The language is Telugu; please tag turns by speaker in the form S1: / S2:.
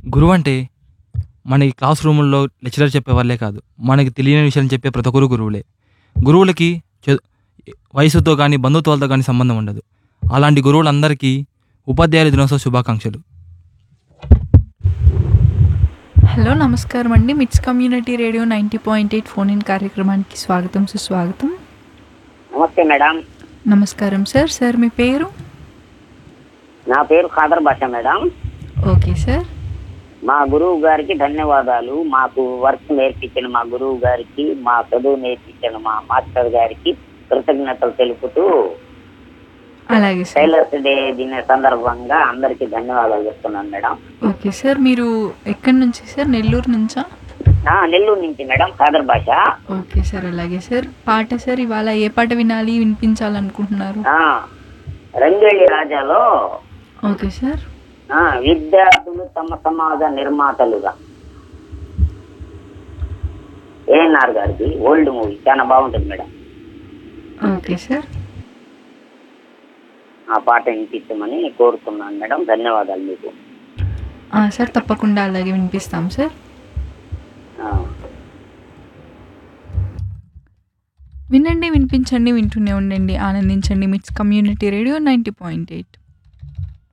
S1: గురువు అంటే మనకి క్లాస్ రూముల్లో లెక్చరర్ చెప్పే వాళ్ళే కాదు మనకి తెలియని విషయం చెప్పే ప్రతి ఒక్కరు గురువులే గురువులకి చ- వయసుతో కానీ బంధుత్వాలతో కానీ సంబంధం ఉండదు అలాంటి గురువులందరికీ ఉపాధ్యాయుల దినోత్సవ శుభాకాంక్షలు
S2: హలో నమస్కారం అండి MITS community radio ninety point eight phone in కార్యక్రమానికి స్వాగతం సుస్వాగతం
S3: నమస్తే మేడం
S2: నమస్కారం సార్ సార్ మీ పేరు
S3: నా పేరు ఖాదర్ భాష మేడం
S2: ఓకే సార్
S3: మా గురువు గారికి ధన్యవాదాలు మాకు వర్క్ నేర్పించిన మా గురువు గారికి మా చదువు నేర్పించిన మా మాస్టర్ గారికి కృతజ్ఞతలు తెలుపుతూ
S2: అలాగే సార్
S3: టైలర్స్ డే దిన సందర్భంగా అందరికీ ధన్యవాదాలు చెప్తున్నాను మేడం
S2: ఓకే సార్ మీరు ఎక్కడి నుంచి సార్ నెల్లూరు నుంచా
S3: ఆ, నెల్లూరు నుంచి madam Khader Basha
S2: okay sir అలాగే సార్ పాట సార్ ఇవాళ ఏ పాట వినాలి వినిపించాలనుకుంటున్నారు
S3: ఆ, రంగేళి రాజాలో
S2: ఓకే సార్
S3: ఆ, విద్యార్థులు తమ సమాజ నిర్మాతలుగా ఏఎన్ఆర్ గారిది ఓల్డ్ మూవీ చాలా బాగుంటుంది మేడం
S2: ఓకే సార్
S3: ఆ పాట వినిపించమని కోరుతున్నాను మేడం ధన్యవాదాలు మీకు
S2: ఆ, సార్ తప్పకుండా అలాగే వినిపిస్తాం సార్
S3: ఆ,
S2: వినండి వినిపించండి వింటూనే ఉండండి ఆనందించండి MITS community radio ninety point eight